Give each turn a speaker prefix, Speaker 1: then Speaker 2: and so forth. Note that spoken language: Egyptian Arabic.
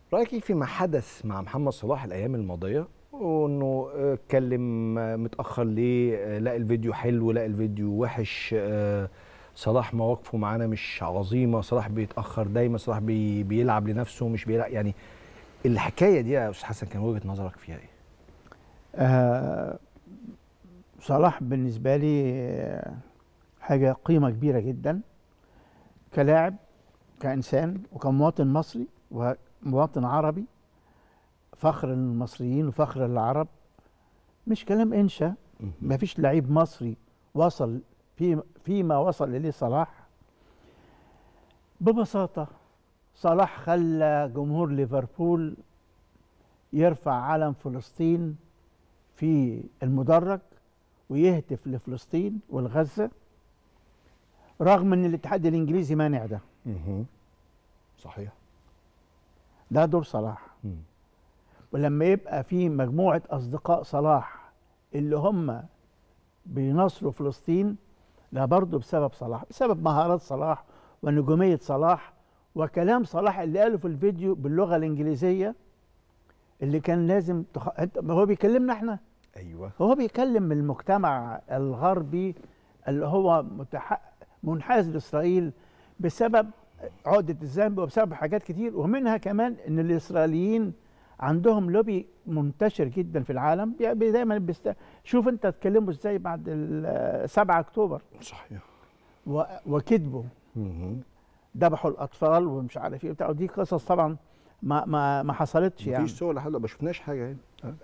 Speaker 1: رايك ايه فيما حدث مع محمد صلاح الايام الماضيه وانه آه، اتكلم آه، متاخر ليه آه، لا الفيديو حلو لا الفيديو وحش آه، صلاح مواقفه معانا مش عظيمه صلاح بيتاخر دايما صلاح بي بيلعب لنفسه مش بيلعب يعني الحكايه دي يا استاذ حسن كان وجهه نظرك فيها ايه
Speaker 2: آه صلاح بالنسبة لي آه، حاجة قيمة كبيرة جدا كلاعب كإنسان وكمواطن مصري ومواطن عربي فخر للمصريين وفخر للعرب مش كلام إنشا ما فيش لعيب مصري وصل في فيما وصل إليه صلاح ببساطة صلاح خلى جمهور ليفربول يرفع علم فلسطين في المدرج ويهتف لفلسطين والغزة رغم ان الاتحاد الانجليزي مانع ده
Speaker 1: مهم. صحيح
Speaker 2: ده دور صلاح
Speaker 1: مم.
Speaker 2: ولما يبقى في مجموعة أصدقاء صلاح اللي هم بينصروا فلسطين ده برضه بسبب صلاح بسبب مهارات صلاح ونجومية صلاح وكلام صلاح اللي قاله في الفيديو باللغة الإنجليزية اللي كان لازم تخ... أنت- هو بيكلمنا احنا
Speaker 1: ايوه
Speaker 2: هو بيكلم المجتمع الغربي اللي هو متح... منحاز لإسرائيل بسبب عقدة الذنب وبسبب حاجات كتير ومنها كمان ان الاسرائيليين عندهم لوبي منتشر جدا في العالم بي- بي- دايما بيست... شوف انت اتكلموا ازاي بعد ال 7 اكتوبر
Speaker 1: صحيح
Speaker 2: و... وكذبوا
Speaker 1: مهم.
Speaker 2: ذبحوا الاطفال ومش عارف ايه وبتاع ودي قصص طبعا ما ما ما حصلتش يعني
Speaker 1: مفيش صور لحد دلوقتي ما شفناش حاجه يعني